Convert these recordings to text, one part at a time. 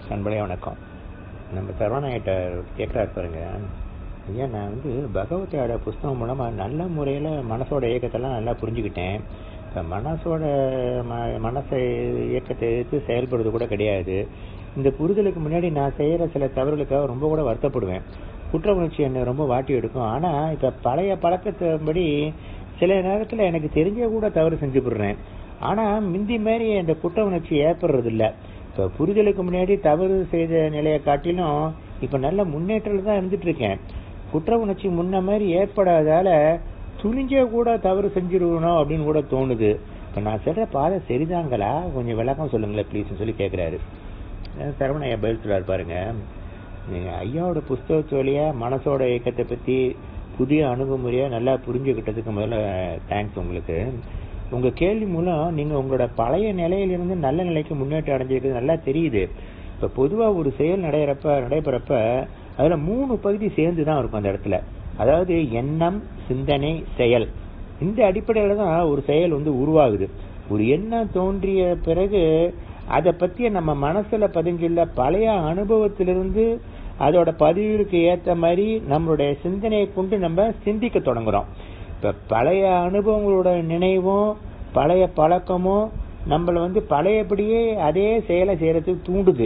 நண்பர்களே வணக்கம் நம்ம சரவணாயிட்ட கேட்குறாரு பாருங்க ஐயா நான் வந்து பகவத்தையோட புஸ்தகம் மூலமா நல்ல முறையில் மனசோட இயக்கத்தெல்லாம் நல்லா புரிஞ்சுக்கிட்டேன் இப்போ மனசோட ம மனசை இயக்கத்தை எடுத்து செயல்படுறது கூட கிடையாது இந்த புரிதலுக்கு முன்னாடி நான் செய்கிற சில தவறுகளுக்காக ரொம்ப கூட வருத்தப்படுவேன் குற்ற உணர்ச்சி என்னை ரொம்ப வாட்டி எடுக்கும் ஆனால் இப்போ பழைய பழக்கத்தின்படி சில நேரத்தில் எனக்கு தெரிஞ்ச கூட தவறு செஞ்சு போடுறேன் ஆனால் முந்தி மாதிரி அந்த குற்ற உணர்ச்சி ஏற்படுறது இல்லை இப்போ புரிதலுக்கு முன்னாடி தவறு செய்த நிலையை காட்டிலும் இப்போ நல்ல முன்னேற்றத்தில் தான் இருந்துட்டு இருக்கேன் குற்ற உணர்ச்சி முன்ன மாதிரி ஏற்படாதால துணிஞ்சே கூட தவறு செஞ்சிருக்கணும் அப்படின்னு கூட தோணுது இப்போ நான் சொல்ற பாதை சரிதாங்களா கொஞ்சம் விளக்கம் சொல்லுங்களேன் ப்ளீஸ்னு சொல்லி கேட்குறாரு சரவண ஐயா பதில் சொல்றாரு பாருங்க நீங்க ஐயாவோட புஸ்தகத்து வழியா மனசோட இயக்கத்தை பத்தி புதிய அணுகுமுறையா நல்லா புரிஞ்சுக்கிட்டதுக்கு முதல்ல தேங்க்ஸ் உங்களுக்கு உங்க கேள்வி மூலம் நீங்க உங்களோட பழைய நிலையிலிருந்து நல்ல நிலைக்கு முன்னேற்றம் அடைஞ்சிருக்கிறது நல்லா தெரியுது இப்ப பொதுவா ஒரு செயல் நடைகிறப்ப நடைபெறப்ப அதுல மூணு பகுதி சேர்ந்து தான் இருக்கும் அந்த இடத்துல அதாவது எண்ணம் சிந்தனை செயல் இந்த அடிப்படையில தான் ஒரு செயல் வந்து உருவாகுது ஒரு எண்ணம் தோன்றிய பிறகு அதை பத்திய நம்ம மனசுல பதிஞ்சுள்ள பழைய அனுபவத்திலிருந்து அதோட பதிவுக்கு ஏத்த மாதிரி நம்மளுடைய சிந்தனையை கொண்டு நம்ம சிந்திக்க தொடங்குறோம் இப்ப பழைய அனுபவங்களோட நினைவும் பழைய பழக்கமும் நம்மள வந்து பழையபடியே அதே செயலை செய்யறதுக்கு தூண்டுது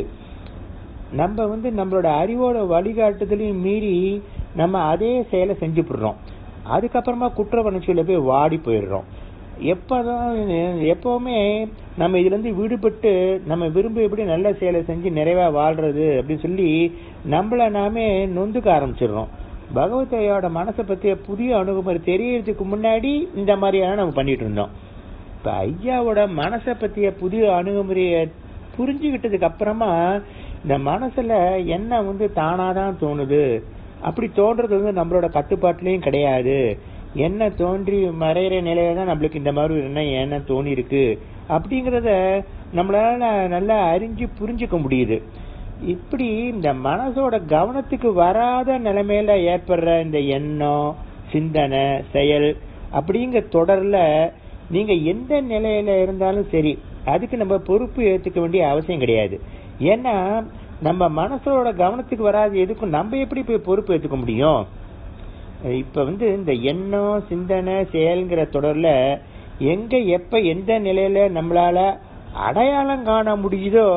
நம்ம வந்து நம்மளோட அறிவோட வழிகாட்டுதலையும் மீறி நம்ம அதே செயலை செஞ்சுப்படுறோம் அதுக்கப்புறமா குற்ற உணர்ச்சியில போய் வாடி போயிடுறோம் எப்பதான் எப்பவுமே நம்ம இதுல இருந்து விடுபட்டு நம்ம விரும்ப எப்படி நல்ல செயலை செஞ்சு நிறைவா வாழ்றது அப்படின்னு சொல்லி நம்மள நாமே நொந்துக்க ஆரம்பிச்சிடுறோம் பகவத்தையோட மனசை பத்திய புதிய அணுகுமுறை தெரியறதுக்கு முன்னாடி இந்த மாதிரியான நம்ம பண்ணிட்டு இருந்தோம் இப்ப ஐயாவோட மனசை பத்திய புதிய அணுகுமுறைய புரிஞ்சுக்கிட்டதுக்கு அப்புறமா இந்த மனசுல என்ன வந்து தானாதான் தோணுது அப்படி தோன்றது வந்து நம்மளோட கட்டுப்பாட்டுலயும் கிடையாது என்ன தோன்றி மறையிற நிலையில தான் நம்மளுக்கு இந்த மாதிரி என்ன என்ன தோணி இருக்கு அப்படிங்கறத நம்மளால நல்லா அறிஞ்சு புரிஞ்சுக்க முடியுது இப்படி இந்த மனசோட கவனத்துக்கு வராத நிலைமையில ஏற்படுற இந்த எண்ணம் சிந்தனை செயல் அப்படிங்கிற தொடர்ல நீங்க எந்த நிலையில இருந்தாலும் சரி அதுக்கு நம்ம பொறுப்பு ஏத்துக்க வேண்டிய அவசியம் கிடையாது ஏன்னா நம்ம மனசோட கவனத்துக்கு வராது எதுக்கும் நம்ம எப்படி போய் பொறுப்பு ஏத்துக்க முடியும் இப்ப வந்து இந்த எண்ணம் சிந்தனை செயல்ங்கிற தொடர்ல எங்க எப்ப எந்த நிலையில நம்மளால அடையாளம் காண முடியுதோ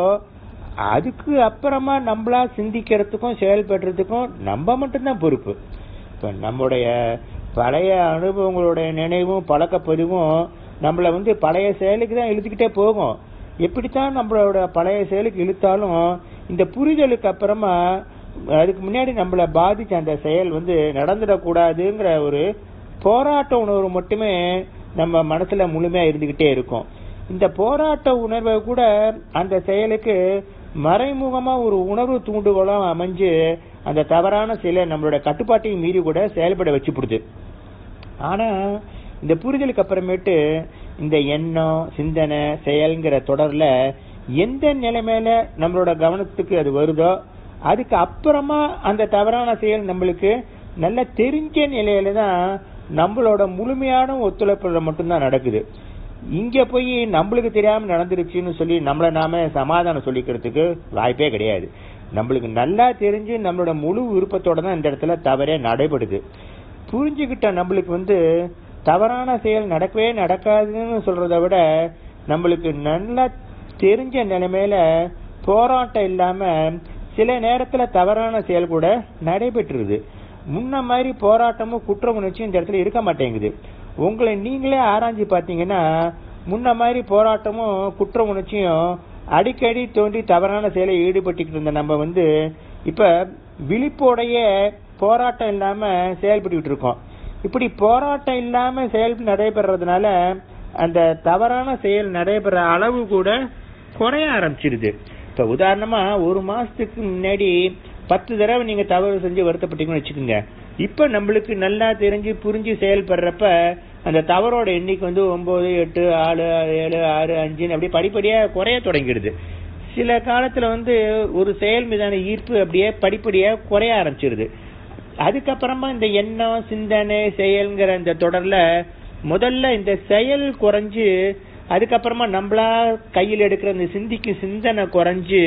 அதுக்கு அப்புறமா நம்மளா சிந்திக்கிறதுக்கும் செயல்படுறதுக்கும் நம்ம மட்டும்தான் பொறுப்பு இப்ப நம்முடைய பழைய அனுபவங்களுடைய நினைவும் பழக்கப்பதிவும் நம்மள வந்து பழைய செயலுக்கு தான் இழுத்துக்கிட்டே போகும் எப்படித்தான் நம்மளோட பழைய செயலுக்கு இழுத்தாலும் இந்த புரிதலுக்கு அப்புறமா அதுக்கு முன்னாடி நம்மள பாதிச்ச அந்த செயல் வந்து நடந்துடக்கூடாதுங்கிற ஒரு போராட்ட உணர்வு மட்டுமே நம்ம மனசுல முழுமையா இருந்துகிட்டே இருக்கும் இந்த போராட்ட உணர்வை கூட அந்த செயலுக்கு மறைமுகமா ஒரு உணர்வு தூண்டுகோலாம் அமைஞ்சு அந்த தவறான செயலை நம்மளோட கட்டுப்பாட்டையும் மீறி கூட செயல்பட வச்சுப்படுது ஆனா இந்த புரிதலுக்கு அப்புறமேட்டு இந்த எண்ணம் சிந்தனை செயல்ங்கிற தொடர்ல எந்த நிலைமையில நம்மளோட கவனத்துக்கு அது வருதோ அதுக்கு அப்புறமா அந்த தவறான செயல் நம்மளுக்கு நல்ல தெரிஞ்ச நிலையில தான் நம்மளோட முழுமையான ஒத்துழைப்புல மட்டும்தான் நடக்குது இங்க போய் நம்மளுக்கு தெரியாம நடந்துருச்சுன்னு சொல்லி நம்மள நாம சமாதானம் சொல்லிக்கிறதுக்கு வாய்ப்பே கிடையாது நம்மளுக்கு நல்லா தெரிஞ்சு நம்மளோட முழு விருப்பத்தோட தான் இந்த இடத்துல தவறே நடைபெறுது புரிஞ்சுக்கிட்ட நம்மளுக்கு வந்து தவறான செயல் நடக்கவே நடக்காதுன்னு சொல்றத விட நம்மளுக்கு நல்லா தெரிஞ்ச நிலைமையில போராட்டம் இல்லாம சில நேரத்துல தவறான செயல் கூட நடைபெற்றுருது முன்ன மாதிரி போராட்டமும் குற்ற உணர்ச்சியும் இந்த இடத்துல இருக்க மாட்டேங்குது உங்களை நீங்களே ஆராய்ஞ்சு பாத்தீங்கன்னா முன்ன மாதிரி போராட்டமும் குற்ற உணர்ச்சியும் அடிக்கடி தோன்றி தவறான செயலை ஈடுபட்டுக்கிட்டு இருந்த நம்ம வந்து இப்ப விழிப்போடைய போராட்டம் இல்லாம செயல்பட்டு இருக்கோம் இப்படி போராட்டம் இல்லாம செயல் நடைபெறதுனால அந்த தவறான செயல் நடைபெற அளவு கூட குறைய ஆரம்பிச்சிருது இப்ப உதாரணமா ஒரு மாசத்துக்கு முன்னாடி பத்து தடவை நீங்க தவறு செஞ்சு வருத்தப்பட்டீங்கன்னு வச்சுக்கோங்க இப்ப நம்மளுக்கு நல்லா தெரிஞ்சு புரிஞ்சு செயல்படுறப்ப அந்த தவறோட எண்ணிக்கை வந்து ஒன்பது எட்டு ஆறு ஏழு ஆறு அஞ்சுன்னு அப்படியே படிப்படியா குறைய தொடங்கிடுது சில காலத்துல வந்து ஒரு செயல் மீதான ஈர்ப்பு அப்படியே படிப்படியா குறைய ஆரம்பிச்சிருது அதுக்கப்புறமா இந்த எண்ணம் சிந்தனை செயல்ங்கிற இந்த தொடர்ல முதல்ல இந்த செயல் குறைஞ்சு அதுக்கப்புறமா நம்மளா கையில் எடுக்கிற இந்த சிந்திக்கும் சிந்தனை குறைஞ்சு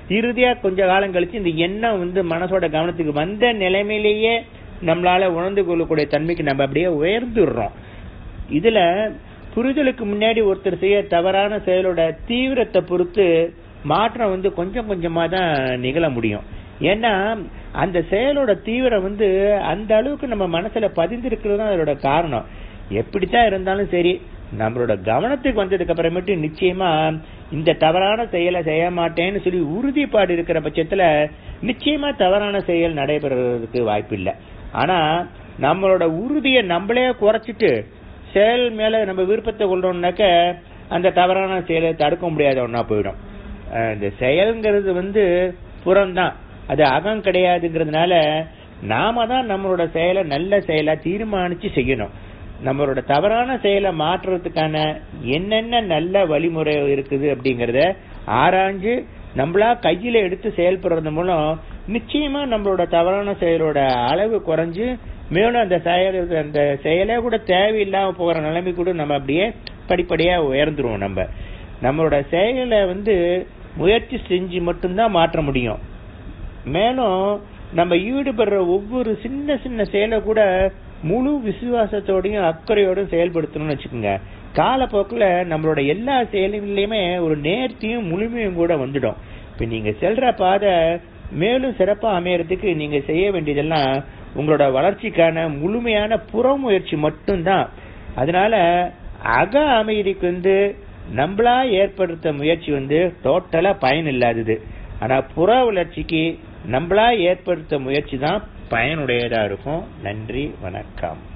இறுதியா கொஞ்ச காலம் கழிச்சு இந்த எண்ணம் வந்து மனசோட கவனத்துக்கு வந்த நிலைமையிலேயே நம்மளால உணர்ந்து கொள்ளக்கூடிய தன்மைக்கு நம்ம அப்படியே உயர்ந்துடுறோம் இதுல புரிதலுக்கு முன்னாடி ஒருத்தர் செய்ய தவறான செயலோட தீவிரத்தை பொறுத்து மாற்றம் வந்து கொஞ்சம் கொஞ்சமா தான் நிகழ முடியும் ஏன்னா அந்த செயலோட தீவிரம் வந்து அந்த அளவுக்கு நம்ம மனசுல பதிந்திருக்கிறது தான் அதோட காரணம் எப்படித்தான் இருந்தாலும் சரி நம்மளோட கவனத்துக்கு வந்ததுக்கு அப்புறமேட்டு நிச்சயமா இந்த தவறான செயலை செய்ய மாட்டேன்னு சொல்லி உறுதிப்பாடு இருக்கிற பட்சத்துல நிச்சயமா தவறான செயல் நடைபெறறதுக்கு வாய்ப்பு இல்லை ஆனா நம்மளோட உறுதியை நம்மளே குறைச்சிட்டு செயல் மேல நம்ம விருப்பத்தை கொள்றோம்னாக்க அந்த தவறான செயலை தடுக்க முடியாத ஒன்னா போயிடும் அஹ் இந்த செயல்ங்கிறது வந்து புறம்தான் அது அகம் கிடையாதுங்கிறதுனால நாம தான் நம்மளோட செயலை நல்ல செயலா தீர்மானிச்சு செய்யணும் நம்மளோட தவறான செயலை மாற்றுறதுக்கான என்னென்ன நல்ல வழிமுறை இருக்குது அப்படிங்கறத ஆராய்ஞ்சு நம்மளா கையில எடுத்து செயல்படுறது மூலம் நிச்சயமா நம்மளோட தவறான செயலோட அளவு குறைஞ்சு மேலும் அந்த செயல் அந்த செயலே கூட தேவையில்லாம போகிற நிலைமை கூட நம்ம அப்படியே படிப்படியா உயர்ந்துருவோம் நம்ம நம்மளோட செயலை வந்து முயற்சி செஞ்சு மட்டும்தான் மாற்ற முடியும் மேலும் நம்ம ஈடுபடுற ஒவ்வொரு சின்ன சின்ன செயலை கூட முழு விசுவாசத்தோடையும் அக்கறையோடும் செயல்படுத்தணும்னு வச்சுக்கோங்க காலப்போக்கில் நம்மளோட எல்லா செயல்களிலுமே ஒரு நேர்த்தியும் முழுமையும் கூட வந்துடும் இப்ப நீங்க செல்ற பாதை மேலும் சிறப்பா அமையறதுக்கு நீங்க செய்ய வேண்டியதெல்லாம் உங்களோட வளர்ச்சிக்கான முழுமையான புற முயற்சி மட்டும்தான் அதனால அக அமைதிக்கு வந்து நம்மளா ஏற்படுத்த முயற்சி வந்து டோட்டலா பயன் இல்லாதது ஆனா புற வளர்ச்சிக்கு நம்மளா ஏற்படுத்த முயற்சி தான் பயனுடையதா இருக்கும் நன்றி வணக்கம்